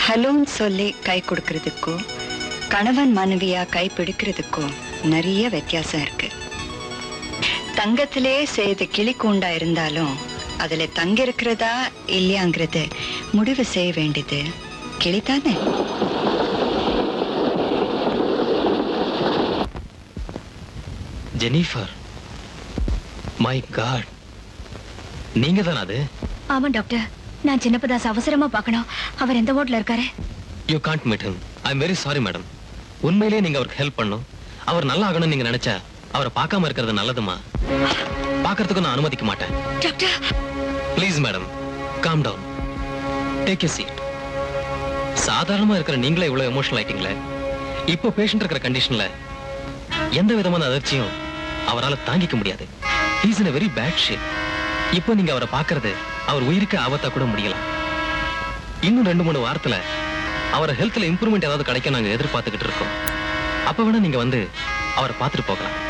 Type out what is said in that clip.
ஹலோன்னு சொல்லி கை கொடுக்கறதுக்கும் கணவன் மனைவியா கை பிடிக்கிறதுக்கும் நிறைய வித்தியாசம் இருக்கு தங்கத்திலே செய்த கிளி கூண்டா இருந்தாலும் அதுல தங்கி இருக்கிறதா இல்லையாங்கிறது முடிவு செய்ய வேண்டியது கிளிதானே ஜெனிஃபர் மை காட் நீங்க தானே அது ஆமா டாக்டர் நான் சின்னப்பதாஸ் அவசரமா பார்க்கணும் அவர் எந்த வார்ட்ல இருக்காரு you can't meet him I am very sorry madam உண்மையிலேயே நீங்க அவருக்கு ஹெல்ப் பண்ணும் அவர் நல்லா ஆகணும்னு நீங்க நினைச்சா அவரை பார்க்காம இருக்கிறது நல்லதுமா பார்க்கறதுக்கு நான் அனுமதிக்க மாட்டேன் doctor please madam calm down take a seat சாதாரணமா இருக்கிற நீங்களே இவ்வளவு எமோஷனல் ஆயிட்டீங்களே இப்போ பேஷண்ட் இருக்கிற கண்டிஷன்ல எந்த விதமான அதிர்ச்சியும் அவரால் தாங்கிக்க முடியாது is in a very bad shape இப்போ நீங்க அவரை பார்க்கறது அவர் உயிருக்கு ஆபத்தா கூட முடியலாம் இன்னும் ரெண்டு மூணு வாரத்துல அவர் ஹெல்த்ல இம்ப்ரூவ்மெண்ட் ஏதாவது கிடைக்க நாங்க எதிர்பார்த்துக்கிட்டு இருக்கோம் அப்ப வேணா நீங்க வந்து அவரை பார்த்துட்டு போகலாம்